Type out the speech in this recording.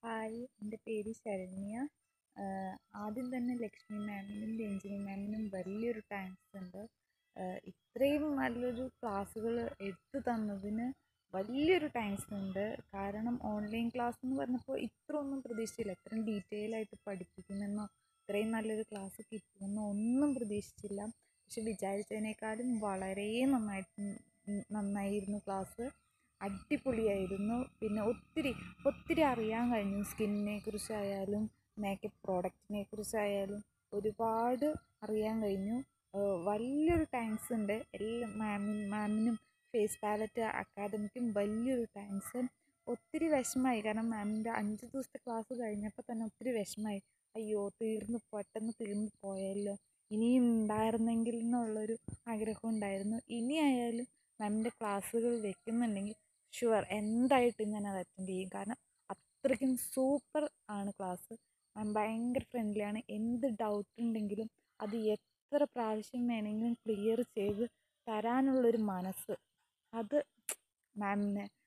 hi എൻ്റെ പേര് ശരണ്യ ആദ്യം തന്നെ ലക്ഷ്മി മാമിനും രഞ്ജിനി മാമിനും വലിയൊരു താങ്ക്സ് ഉണ്ട് ഇത്രയും നല്ലൊരു ക്ലാസ്സുകൾ എടുത്തു തന്നതിന് വലിയൊരു താങ്ക്സ് ഉണ്ട് കാരണം ഓൺലൈൻ ക്ലാസ് എന്ന് പറഞ്ഞപ്പോൾ ഇത്ര ഒന്നും പ്രതീക്ഷിച്ചില്ല ഇത്രയും ഡീറ്റെയിൽ ആയിട്ട് പഠിപ്പിക്കുമെന്നോ ഇത്രയും നല്ലൊരു ക്ലാസ് കിട്ടുമെന്നോ ഒന്നും പ്രതീക്ഷിച്ചില്ല പക്ഷെ വിചാരിച്ചതിനേക്കാളും വളരെ നന്നായിട്ട് നന്നായിരുന്നു ക്ലാസ് അടിപൊളിയായിരുന്നു പിന്നെ ഒത്തിരി ഒത്തിരി അറിയാൻ കഴിഞ്ഞു സ്കിന്നിനെ കുറിച്ചായാലും മേക്കപ്പ് പ്രോഡക്റ്റിനെ കുറിച്ചായാലും ഒരുപാട് അറിയാൻ കഴിഞ്ഞു വലിയൊരു താങ്ക്സ് ഉണ്ട് എല്ലാ മാമിനും മാമിനും ഫേസ് പാലറ്റ് അക്കാദമിക്കും വലിയൊരു താങ്ക്സ് ഒത്തിരി വിഷമമായി കാരണം മാമിൻ്റെ അഞ്ച് ദിവസത്തെ ക്ലാസ് കഴിഞ്ഞപ്പോൾ തന്നെ ഒത്തിരി വിഷമമായി അയ്യോ തീർന്നു പെട്ടെന്ന് തീർന്നു പോയല്ലോ ഇനിയും ഉണ്ടായിരുന്നെങ്കിൽ എന്നുള്ളൊരു ആഗ്രഹം ഉണ്ടായിരുന്നു ഇനിയായാലും മാമിൻ്റെ ക്ലാസ്സുകൾ വെക്കുന്നുണ്ടെങ്കിൽ ഷുവർ എന്തായിട്ടും ഞാൻ അത് അറ്റൻഡ് ചെയ്യും കാരണം അത്രയ്ക്കും സൂപ്പർ ആണ് ക്ലാസ് മാം ഭയങ്കര ഫ്രണ്ട്ലി ആണ് എന്ത് ഡൗട്ട് ഉണ്ടെങ്കിലും അത് എത്ര പ്രാവശ്യം വേണമെങ്കിലും ക്ലിയർ ചെയ്ത് തരാനുള്ളൊരു മനസ്സ് അത് മാമിന്